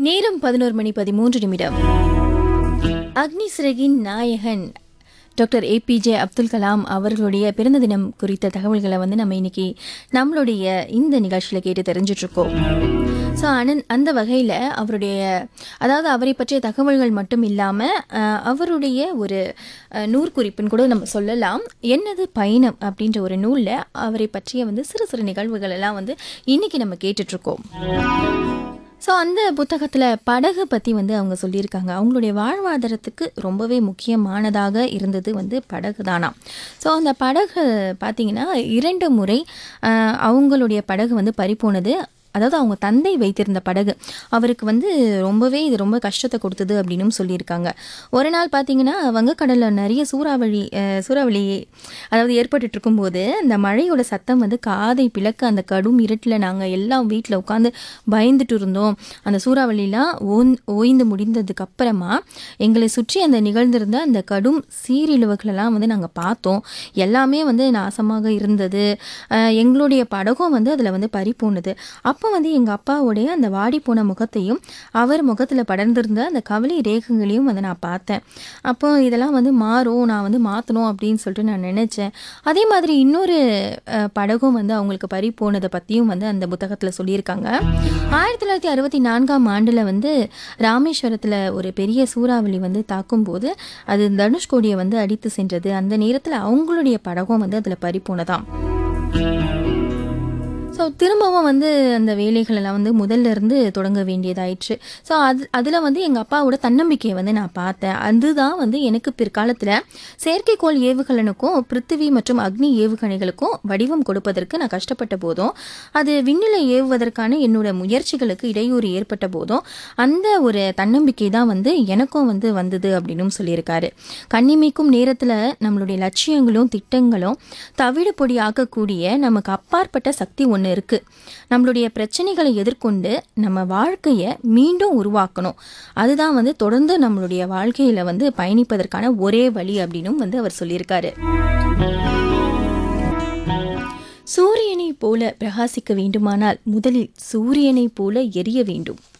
நேரம் பதினோரு மணி பதிமூன்று நிமிடம் அக்னி சிறகின் நாயகன் டாக்டர் ஏபிஜே அப்துல் கலாம் அவர்களுடைய பிறந்த தினம் குறித்த தகவல்களை வந்து நம்ம இன்னைக்கு நம்மளுடைய இந்த நிகழ்ச்சியில் கேட்டு தெரிஞ்சிட்டு இருக்கோம் ஸோ அனன் அந்த வகையில் அவருடைய அதாவது அவரை பற்றிய தகவல்கள் மட்டும் இல்லாமல் அவருடைய ஒரு அஹ், நூற்குறிப்புன்னு கூட நம்ம சொல்லலாம் என்னது பயணம் அப்படின்ற ஒரு நூலில் அவரை பற்றிய வந்து சிறு சிறு நிகழ்வுகள் எல்லாம் வந்து இன்னைக்கு நம்ம கேட்டுட்ருக்கோம் ஸோ அந்த புத்தகத்தில் படகு பற்றி வந்து அவங்க சொல்லியிருக்காங்க அவங்களுடைய வாழ்வாதாரத்துக்கு ரொம்பவே முக்கியமானதாக இருந்தது வந்து படகு தானாம் ஸோ அந்த படகு பார்த்தீங்கன்னா இரண்டு முறை ஆஹ், அவங்களுடைய படகு வந்து பறிப்போனது அதாவது அவங்க தந்தை வைத்திருந்த படகு அவருக்கு வந்து ரொம்பவே இது ரொம்ப கஷ்டத்தை கொடுத்தது அப்படின்னும் சொல்லியிருக்காங்க ஒரு நாள் பார்த்தீங்கன்னா வங்கக்கடலில் நிறைய சூறாவளி அஹ், சூறாவளி அதாவது ஏற்பட்டுட்டு இருக்கும்போது அந்த மழையோட சத்தம் வந்து காதை பிளக்க அந்த கடும் இருட்டில் நாங்கள் எல்லாம் வீட்டில் உட்காந்து பயந்துட்டு இருந்தோம் அந்த சூறாவளிலாம் ஓன் ஓய்ந்து முடிந்ததுக்கு அப்புறமா எங்களை சுற்றி அந்த நிகழ்ந்திருந்த அந்த கடும் சீரிழிவுகளெல்லாம் வந்து நாங்கள் பார்த்தோம் எல்லாமே வந்து நாசமாக இருந்தது அஹ், எங்களுடைய படகும் வந்து அதில் வந்து பறி போனது அப்போ வந்து எங்கள் அப்பாவுடைய அந்த வாடி போன முகத்தையும் அவர் முகத்தில் படர்ந்திருந்த அந்த கவலை ரேகங்களையும் வந்து நான் பார்த்தேன் அப்போ இதெல்லாம் வந்து மாறும் நான் வந்து மாற்றணும் அப்படின்னு சொல்லிட்டு நான் நினச்சேன் அதே மாதிரி இன்னொரு அஹ், படகும் வந்து அவங்களுக்கு பறி போனதை பற்றியும் வந்து அந்த புத்தகத்தில் சொல்லியிருக்காங்க ஆயிரத்தி தொள்ளாயிரத்தி அறுபத்தி நான்காம் ஆண்டில் வந்து ராமேஸ்வரத்தில் ஒரு பெரிய சூறாவளி வந்து தாக்கும்போது அது தனுஷ்கோடியை வந்து அடித்து சென்றது அந்த நேரத்தில் அவங்களுடைய படகும் வந்து அதில் பறி போனதாம் ஸோ திரும்பவும் வந்து அந்த வேலைகள் எல்லாம் வந்து முதல்ல இருந்து தொடங்க வேண்டியதாயிடுச்சு ஸோ அது அதில் வந்து எங்கள் அப்பாவோட தன்னம்பிக்கையை வந்து நான் பார்த்தேன் அதுதான் வந்து எனக்கு பிற்காலத்தில் செயற்கைக்கோள் ஏவுகலனுக்கும் பிருத்திவி மற்றும் அக்னி ஏவுகணைகளுக்கும் வடிவம் கொடுப்பதற்கு நான் கஷ்டப்பட்ட போதும் அது விண்ணிலை ஏவுவதற்கான என்னோட முயற்சிகளுக்கு இடையூறு ஏற்பட்ட போதும் அந்த ஒரு தன்னம்பிக்கை தான் வந்து எனக்கும் வந்து வந்தது அப்படின்னும் சொல்லியிருக்காரு கண்ணிமைக்கும் நேரத்தில் நம்மளுடைய லட்சியங்களும் திட்டங்களும் தவிடு பொடி ஆக்கக்கூடிய நமக்கு அப்பாற்பட்ட சக்தி ஒன்று இருக்கு நம்மளுடைய பிரச்சனைகளை எதிர்கொண்டு நம்ம வாழ்க்கையை மீண்டும் உருவாக்கணும் அதுதான் வந்து தொடர்ந்து நம்மளுடைய வாழ்க்கையில வந்து பயணிப்பதற்கான ஒரே வழி அப்படின்னும் வந்து அவர் சொல்லியிருக்காரு சூரியனை போல பிரகாசிக்க வேண்டுமானால் முதலில் சூரியனை போல எரிய வேண்டும்